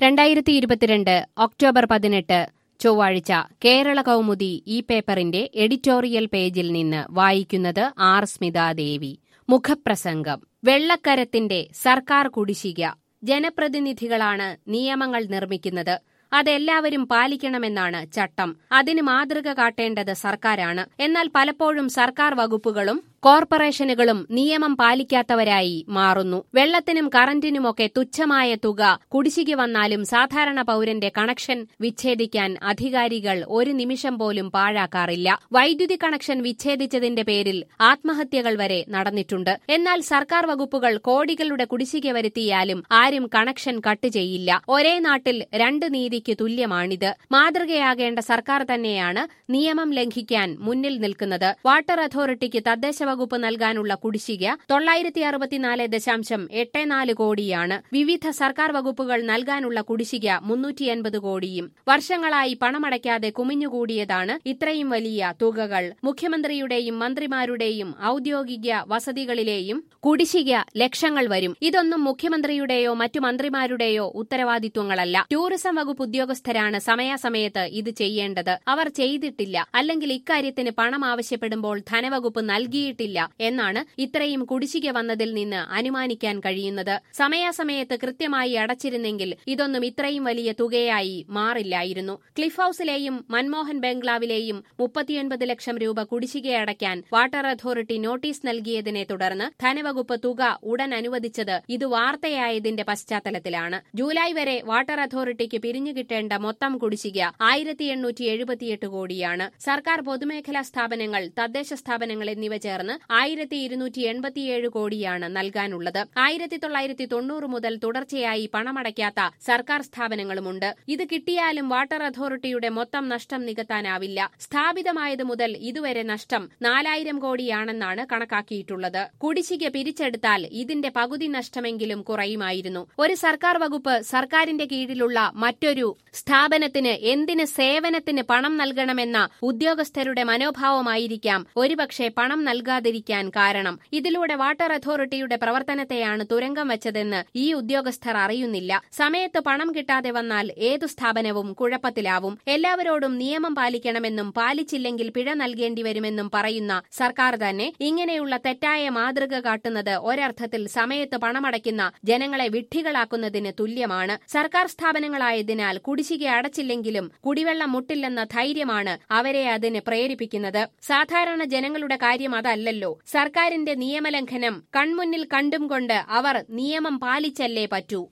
രണ്ടായിരത്തി ഇരുപത്തിരണ്ട് ഒക്ടോബർ പതിനെട്ട് ചൊവ്വാഴ്ച കേരള കൗമുദി ഈ പേപ്പറിന്റെ എഡിറ്റോറിയൽ പേജിൽ നിന്ന് വായിക്കുന്നത് ആർ സ്മിതാദേവി മുഖപ്രസംഗം വെള്ളക്കരത്തിന്റെ സർക്കാർ കുടിശ്ശിക ജനപ്രതിനിധികളാണ് നിയമങ്ങൾ നിർമ്മിക്കുന്നത് അതെല്ലാവരും പാലിക്കണമെന്നാണ് ചട്ടം അതിന് മാതൃക കാട്ടേണ്ടത് സർക്കാരാണ് എന്നാൽ പലപ്പോഴും സർക്കാർ വകുപ്പുകളും കോർപ്പറേഷനുകളും നിയമം പാലിക്കാത്തവരായി മാറുന്നു വെള്ളത്തിനും കറന്റിനുമൊക്കെ തുച്ഛമായ തുക കുടിശ്ശിക വന്നാലും സാധാരണ പൌരന്റെ കണക്ഷൻ വിച്ഛേദിക്കാൻ അധികാരികൾ ഒരു നിമിഷം പോലും പാഴാക്കാറില്ല വൈദ്യുതി കണക്ഷൻ വിച്ഛേദിച്ചതിന്റെ പേരിൽ ആത്മഹത്യകൾ വരെ നടന്നിട്ടുണ്ട് എന്നാൽ സർക്കാർ വകുപ്പുകൾ കോടികളുടെ കുടിശ്ശിക വരുത്തിയാലും ആരും കണക്ഷൻ കട്ട് ചെയ്യില്ല ഒരേ നാട്ടിൽ രണ്ട് നീതിക്ക് തുല്യമാണിത് മാതൃകയാകേണ്ട സർക്കാർ തന്നെയാണ് നിയമം ലംഘിക്കാൻ മുന്നിൽ നിൽക്കുന്നത് വാട്ടർ അതോറിറ്റിക്ക് തദ്ദേശ വകുപ്പ് നൽകാനുള്ള കുടിശ്ശിക തൊള്ളായിരത്തി അറുപത്തിനാല് ദശാംശം എട്ട് നാല് കോടിയാണ് വിവിധ സർക്കാർ വകുപ്പുകൾ നൽകാനുള്ള കുടിശ്ശിക മുന്നൂറ്റി എൺപത് കോടിയും വർഷങ്ങളായി പണമടയ്ക്കാതെ കുമിഞ്ഞുകൂടിയതാണ് ഇത്രയും വലിയ തുകകൾ മുഖ്യമന്ത്രിയുടെയും മന്ത്രിമാരുടെയും ഔദ്യോഗിക വസതികളിലെയും കുടിശ്ശിക ലക്ഷങ്ങൾ വരും ഇതൊന്നും മുഖ്യമന്ത്രിയുടെയോ മറ്റു മന്ത്രിമാരുടെയോ ഉത്തരവാദിത്വങ്ങളല്ല ടൂറിസം വകുപ്പ് ഉദ്യോഗസ്ഥരാണ് സമയാസമയത്ത് ഇത് ചെയ്യേണ്ടത് അവർ ചെയ്തിട്ടില്ല അല്ലെങ്കിൽ ഇക്കാര്യത്തിന് പണം ആവശ്യപ്പെടുമ്പോൾ ധനവകുപ്പ് നൽകിയിട്ടില്ല എന്നാണ് ഇത്രയും കുടിശ്ശിക വന്നതിൽ നിന്ന് അനുമാനിക്കാൻ കഴിയുന്നത് സമയാസമയത്ത് കൃത്യമായി അടച്ചിരുന്നെങ്കിൽ ഇതൊന്നും ഇത്രയും വലിയ തുകയായി മാറില്ലായിരുന്നു ക്ലിഫ് ഹൌസിലെയും മൻമോഹൻ ബംഗ്ലാവിലെയും മുപ്പത്തിയൊൻപത് ലക്ഷം രൂപ കുടിശ്ശികയടയ്ക്കാൻ വാട്ടർ അതോറിറ്റി നോട്ടീസ് നൽകിയതിനെ തുടർന്ന് ധനവകുപ്പ് തുക ഉടൻ അനുവദിച്ചത് ഇത് വാർത്തയായതിന്റെ പശ്ചാത്തലത്തിലാണ് ജൂലൈ വരെ വാട്ടർ അതോറിറ്റിക്ക് പിരിഞ്ഞു കിട്ടേണ്ട മൊത്തം കുടിശ്ശിക ആയിരത്തി എണ്ണൂറ്റി എഴുപത്തിയെട്ട് കോടിയാണ് സർക്കാർ പൊതുമേഖലാ സ്ഥാപനങ്ങൾ തദ്ദേശ സ്ഥാപനങ്ങൾ എന്നിവ ചേർന്ന് ആയിരത്തി ഇരുന്നൂറ്റി എൺപത്തിയേഴ് കോടിയാണ് നൽകാനുള്ളത് ആയിരത്തി തൊള്ളായിരത്തി തൊണ്ണൂറ് മുതൽ തുടർച്ചയായി പണമടയ്ക്കാത്ത സർക്കാർ സ്ഥാപനങ്ങളുമുണ്ട് ഇത് കിട്ടിയാലും വാട്ടർ അതോറിറ്റിയുടെ മൊത്തം നഷ്ടം നികത്താനാവില്ല സ്ഥാപിതമായത് മുതൽ ഇതുവരെ നഷ്ടം നാലായിരം കോടിയാണെന്നാണ് കണക്കാക്കിയിട്ടുള്ളത് കുടിശ്ശിക പിരിച്ചെടുത്താൽ ഇതിന്റെ പകുതി നഷ്ടമെങ്കിലും കുറയുമായിരുന്നു ഒരു സർക്കാർ വകുപ്പ് സർക്കാരിന്റെ കീഴിലുള്ള മറ്റൊരു സ്ഥാപനത്തിന് എന്തിന് സേവനത്തിന് പണം നൽകണമെന്ന ഉദ്യോഗസ്ഥരുടെ മനോഭാവമായിരിക്കാം ഒരുപക്ഷെ പണം നൽകാതിരിക്കാൻ കാരണം ഇതിലൂടെ വാട്ടർ അതോറിറ്റിയുടെ പ്രവർത്തനത്തെയാണ് തുരങ്കം വെച്ചതെന്ന് ഈ ഉദ്യോഗസ്ഥർ അറിയുന്നില്ല സമയത്ത് പണം കിട്ടാതെ വന്നാൽ ഏതു സ്ഥാപനവും കുഴപ്പത്തിലാവും എല്ലാവരോടും നിയമം പാലിക്കണമെന്നും പാലിച്ചില്ലെങ്കിൽ പിഴ നൽകേണ്ടി വരുമെന്നും പറയുന്ന സർക്കാർ തന്നെ ഇങ്ങനെയുള്ള തെറ്റായ മാതൃക കാട്ടുന്നത് ഒരർത്ഥത്തിൽ സമയത്ത് പണമടയ്ക്കുന്ന ജനങ്ങളെ വിഡ്ഢികളാക്കുന്നതിന് തുല്യമാണ് സർക്കാർ സ്ഥാപനങ്ങളായതിനാൽ കുടിശ്ശിക അടച്ചില്ലെങ്കിലും കുടിവെള്ളം മുട്ടില്ലെന്ന ധൈര്യമാണ് അവരെ അതിന് പ്രേരിപ്പിക്കുന്നത് സാധാരണ ജനങ്ങളുടെ കാര്യം അതല്ലല്ലോ സർക്കാരിന്റെ നിയമലംഘനം കൺമുന്നിൽ കണ്ടും കൊണ്ട് അവർ നിയമം പാലിച്ചല്ലേ പറ്റൂ